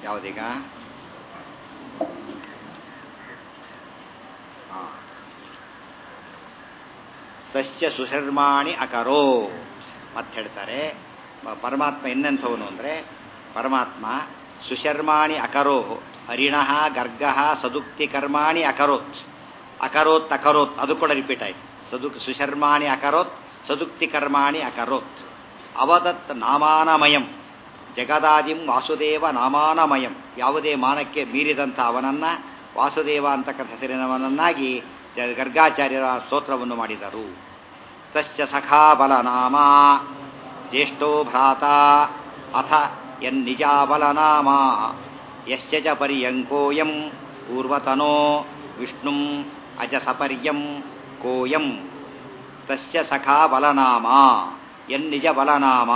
ಯಾವುದೀಗ ಆ. ತಸ್ಯ ಸುಶರ್ಮಾಣಿ ಅಕರೋ ಮತ್ತೆ ಹೇಳ್ತಾರೆ ಪ- ಪರಮಾತ್ಮ ಇನ್ನೆಂಥವನು ಅಂದರೆ ಪರಮಾತ್ಮ ಸುಶರ್ಮಾಣಿ ಅಕರೋ ಹರಿಣಃ ಗರ್ಗಃ ಸದುಕ್ತಿ ಕರ್ಮಾಣಿ ಅಕರೋತ್ ಅಕರೋತ್ ಅಕರೋತ್ ಅದು ಕೂಡ ರಿಪೀಟ್ ಆಯ್ತು ಸದುಕ್ ಸುಶರ್ಮಾಣಿ ಅಕರೋತ್ ಸದುಕ್ತಿ ಕರ್ಮಾಣಿ ಅಕರೋತ್ ಅವದತ್ ನಾಮಾನಮಯಂ ಜಗದಾದಿಂ ವಾಸುದೇವ ನಾಮಾನಮಯಂ ಯಾವುದೇ ಮಾನಕ್ಕೆ ಮೀರಿದಂಥ ಅವನನ್ನ ವಾಸುದೇವ ಅಂತಕ್ಕಂಥ ಹೆಸರಿನವನನ್ನಾಗಿ ಜ- ಗರ್ಗಾಚಾರ್ಯರ ಸ್ತೋತ್ರವನ್ನು ಮಾಡಿದರು ತಶ್ಚ ಸಖಾ ಬಲನಾಮ ಜ್ಯೇಷ್ಠೋ ಭ್ರಾತ ಅಥ ಯನ್ನಿಜಾ ಬಲನಾಮ ಯಶ್ಚ ಚ ಪರ್ಯಂಕೋಯಂ ಪೂರ್ವತನೋ ವಿಷ್ಣುಂ ಅಜಸಪರ್ಯಂ ಕೋಯಂ ತಸ್ಯ ಸಖಾ ಬಲನಾಮ ಎನ್ನಿಜ ಬಲನಾಮ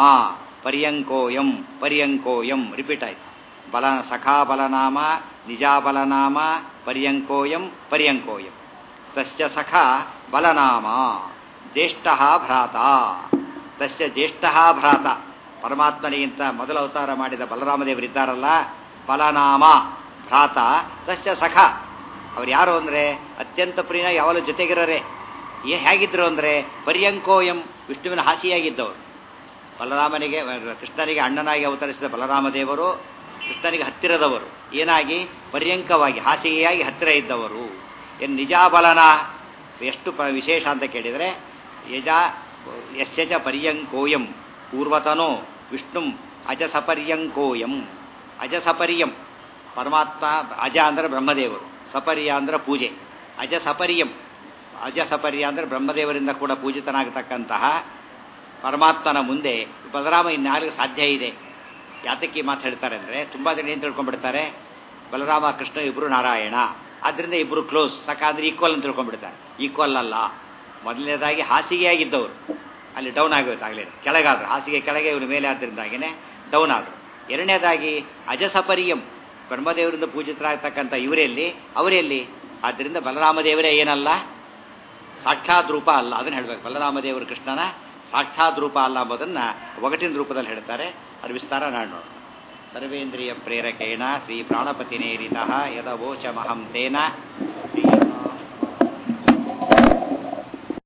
ಪರ್ಯಂಕೋಯಂ ಪರ್ಯಂಕೋಯಂ ರಿಪೀಟ್ ಆಯ್ತು ಬಲ ಸಖಾ ಬಲನಾಮ ನಿಜಾ ಬಲನಾಮ ಪರ್ಯಂಕೋಯಂ ಪರ್ಯಂಕೋಯಂ ತಸ್ಯ ಸಖ ಬಲನಾಮ ಜ್ಯೇಷ್ಠ ಭ್ರಾತ ತಸ್ಯ ಜ್ಯೇಷ್ಠ ಭ್ರಾತ ಪರಮಾತ್ಮನಿಗಿಂತ ಮೊದಲ ಅವತಾರ ಮಾಡಿದ ಬಲರಾಮದೇವರಿದ್ದಾರಲ್ಲ ಬಲನಾಮ ಭ್ರಾತ ತಸ್ಯ ಸಖ ಅವ್ರು ಯಾರು ಅಂದರೆ ಅತ್ಯಂತ ಪ್ರಿಯ ಯಾವಾಗಲೂ ಜೊತೆಗಿರೋರೆ ಏ ಹೇಗಿದ್ರು ಅಂದರೆ ಪರ್ಯಂಕೋಯಂ ವಿಷ್ಣುವಿನ ಹಾಸಿಯಾಗಿದ್ದವರು ಬಲರಾಮನಿಗೆ ಕೃಷ್ಣನಿಗೆ ಅಣ್ಣನಾಗಿ ಅವತರಿಸಿದ ಬಲರಾಮದೇವರು ಕೃಷ್ಣನಿಗೆ ಹತ್ತಿರದವರು ಏನಾಗಿ ಪರ್ಯಂಕವಾಗಿ ಹಾಸಿಗೆಯಾಗಿ ಹತ್ತಿರ ಇದ್ದವರು ಏನು ನಿಜಾಬಲನ ಎಷ್ಟು ಪ ವಿಶೇಷ ಅಂತ ಕೇಳಿದರೆ ಯಜ ಯಶ್ಚ ಪರ್ಯಂಕೋಯಂ ಪೂರ್ವತನೋ ವಿಷ್ಣುಂ ಅಜಸಪರ್ಯಂಕೋಯಂ ಅಜಸಪರ್ಯಂ ಪರಮಾತ್ಮ ಅಜ ಅಂದರೆ ಬ್ರಹ್ಮದೇವರು ಸಪರ್ಯ ಅಂದರೆ ಪೂಜೆ ಅಜ ಸಪರ್ಯಂ ಅಜ ಸಪರ್ಯ ಅಂದರೆ ಬ್ರಹ್ಮದೇವರಿಂದ ಕೂಡ ಪೂಜಿತನಾಗತಕ್ಕಂತಹ ಪರಮಾತ್ಮನ ಮುಂದೆ ಬಲರಾಮ ಇನ್ಯಾರಿಗೂ ಸಾಧ್ಯ ಇದೆ ಯಾತಕ್ಕೆ ಈ ಮಾತು ಹೇಳ್ತಾರೆ ಅಂದರೆ ತುಂಬ ಜನ ಏನು ತಿಳ್ಕೊಂಡ್ಬಿಡ್ತಾರೆ ಬಲರಾಮ ಕೃಷ್ಣ ಇಬ್ಬರು ನಾರಾಯಣ ಆದ್ದರಿಂದ ಇಬ್ಬರು ಕ್ಲೋಸ್ ಸಕ ಅಂದರೆ ಈಕ್ವಲ್ ಅಂತ ತಿಳ್ಕೊಂಡ್ಬಿಡ್ತಾರೆ ಈಕ್ವಲ್ ಅಲ್ಲ ಮೊದಲನೇದಾಗಿ ಹಾಸಿಗೆಯಾಗಿದ್ದವರು ಅಲ್ಲಿ ಡೌನ್ ಆಗೋಯ್ತು ಆಗಲೇ ಕೆಳಗಾದ್ರು ಹಾಸಿಗೆ ಕೆಳಗೆ ಇವರು ಮೇಲೆ ಆದ್ದರಿಂದಾಗಿನೇ ಡೌನ್ ಆದರು ಎರಡನೇದಾಗಿ ಅಜಸಪರ್ಯಂ ಬ್ರಹ್ಮದೇವರಿಂದ ಪೂಜಿತರಾಗ್ತಕ್ಕಂಥ ಇವರೆಲ್ಲಿ ಅವರೆಲ್ಲಿ ಆದ್ದರಿಂದ ಬಲರಾಮದೇವರೇ ಏನಲ್ಲ ಸಾಕ್ಷಾತ್ ರೂಪ ಅಲ್ಲ ಅದನ್ನು ಹೇಳಬೇಕು ಬಲರಾಮದೇವರು ಕೃಷ್ಣನ ಸಾಕ್ಷಾತ್ ರೂಪ ಅಲ್ಲ ಎಂಬುದನ್ನು ಒಗಟಿನ ರೂಪದಲ್ಲಿ ಹೇಳ್ತಾರೆ ಅದು ವಿಸ್ತಾರ ನಾಡು ನೋಡೋಣ ಸರ್ವೇಂದ್ರಿಯ ಪ್ರೇರಕೇಣ ಶ್ರೀ ಪ್ರಾಣಪತಿನೇರಿತಃ ಯದವೋಚಮಹಂ ತೇನ